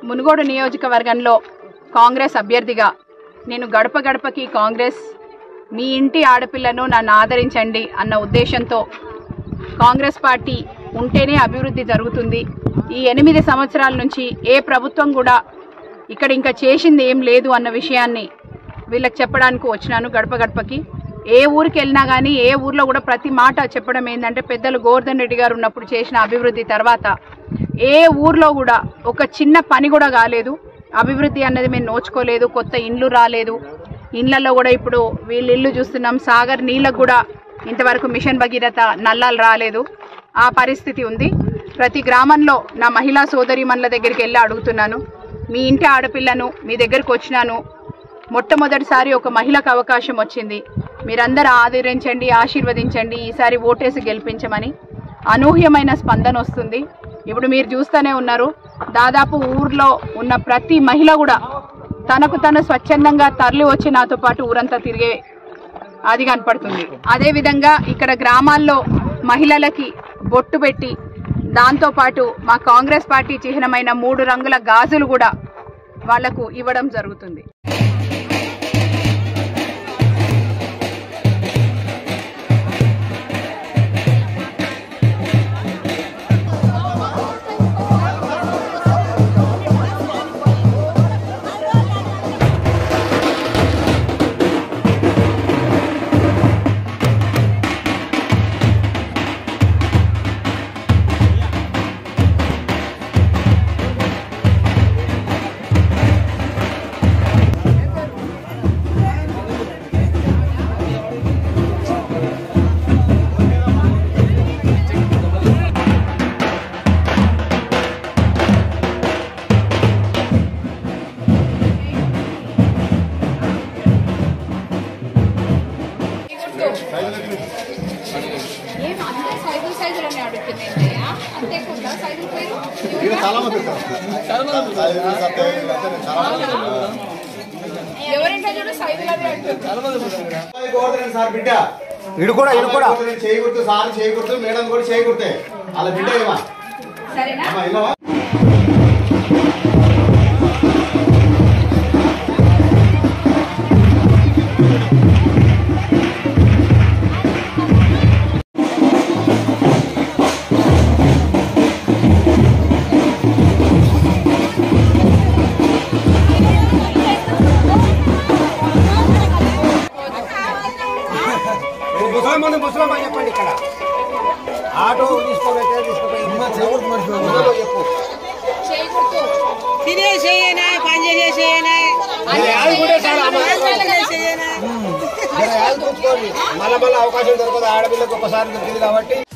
మునుగోడు నియోజకవర్గంలో కాంగ్రెస్ అభ్యర్థిగా నేను గడప గడపకి కాంగ్రెస్ మీ ఇంటి ఆడపిల్లను నన్ను ఆదరించండి అన్న ఉద్దేశంతో కాంగ్రెస్ పార్టీ ఉంటేనే అభివృద్ధి జరుగుతుంది ఈ ఎనిమిది సంవత్సరాల నుంచి ఏ ప్రభుత్వం కూడా ఇక్కడ ఇంకా చేసింది ఏం లేదు అన్న విషయాన్ని వీళ్ళకి చెప్పడానికి వచ్చినాను గడప గడపకి ఏ ఊరికి వెళ్ళినా కానీ ఏ ఊర్లో కూడా ప్రతి మాట చెప్పడం ఏంటంటే పెద్దలు గోవర్ధన్ రెడ్డి గారు ఉన్నప్పుడు చేసిన అభివృద్ధి తర్వాత ఏ ఊర్లో కూడా ఒక చిన్న పని కూడా కాలేదు అభివృద్ధి అన్నది మేము నోచుకోలేదు కొత్త ఇండ్లు రాలేదు ఇండ్లలో కూడా ఇప్పుడు వీళ్ళ ఇల్లు చూస్తున్నాం సాగర్ నీళ్ళకు కూడా ఇంతవరకు మిషన్ భగీరథ నల్లాలు రాలేదు ఆ పరిస్థితి ఉంది ప్రతి గ్రామంలో నా మహిళా సోదరిమణుల దగ్గరికి వెళ్ళి అడుగుతున్నాను మీ ఇంటి ఆడపిల్లను మీ దగ్గరకు వచ్చినాను మొట్టమొదటిసారి ఒక మహిళకు అవకాశం వచ్చింది మీరందరూ ఆదరించండి ఆశీర్వదించండి ఈసారి ఓటేసి గెలిపించమని అనూహ్యమైన స్పందన వస్తుంది ఇప్పుడు మీరు చూస్తూనే ఉన్నారు దాదాపు ఊర్లో ఉన్న ప్రతి మహిళ కూడా తనకు తను స్వచ్ఛందంగా తరలి వచ్చి నాతో పాటు ఊరంతా తిరిగే అది కనపడుతుంది అదే విధంగా ఇక్కడ గ్రామాల్లో మహిళలకి బొట్టు పెట్టి దాంతో పాటు మా కాంగ్రెస్ పార్టీ చిహ్నమైన మూడు రంగుల గాజులు కూడా వాళ్లకు ఇవ్వడం జరుగుతుంది ఏం అంతే సైజులు సైజులు అని అడుగుతున్నాయి అంతే కొంత సైజులు పేరు చాలా మంది ఉంటారు. ఐదు, సత్తే, అందరూ చాలా మంది ఉంటారు. ఎవరింటో చూడు సైజులు అని అంటున్నారు అబ్బాయి గోవర్ధన్ సార్ బిడ్డ ఇడు కూడా ఇడు కూడా అబ్బాయి గోవర్ధన్ చేయకూడదు సార్ చేయకూడదు మేడం కూడా చేయకూడదు అలా బిడ్డ ఏమా సరేనా అమ్మా, ఇలా ముసలి ముందు ముసలం అని చెప్పండి ఇక్కడ ఆటో తీసుకోవాలి తీసుకుపోయి చెప్పు చేయకూడదు తినే చేయనా పని చేసే చేయనా మళ్ళీ మళ్ళీ అవకాశం దొరకదు ఆడపిల్లకు ఒకసారి దొరికింది కాబట్టి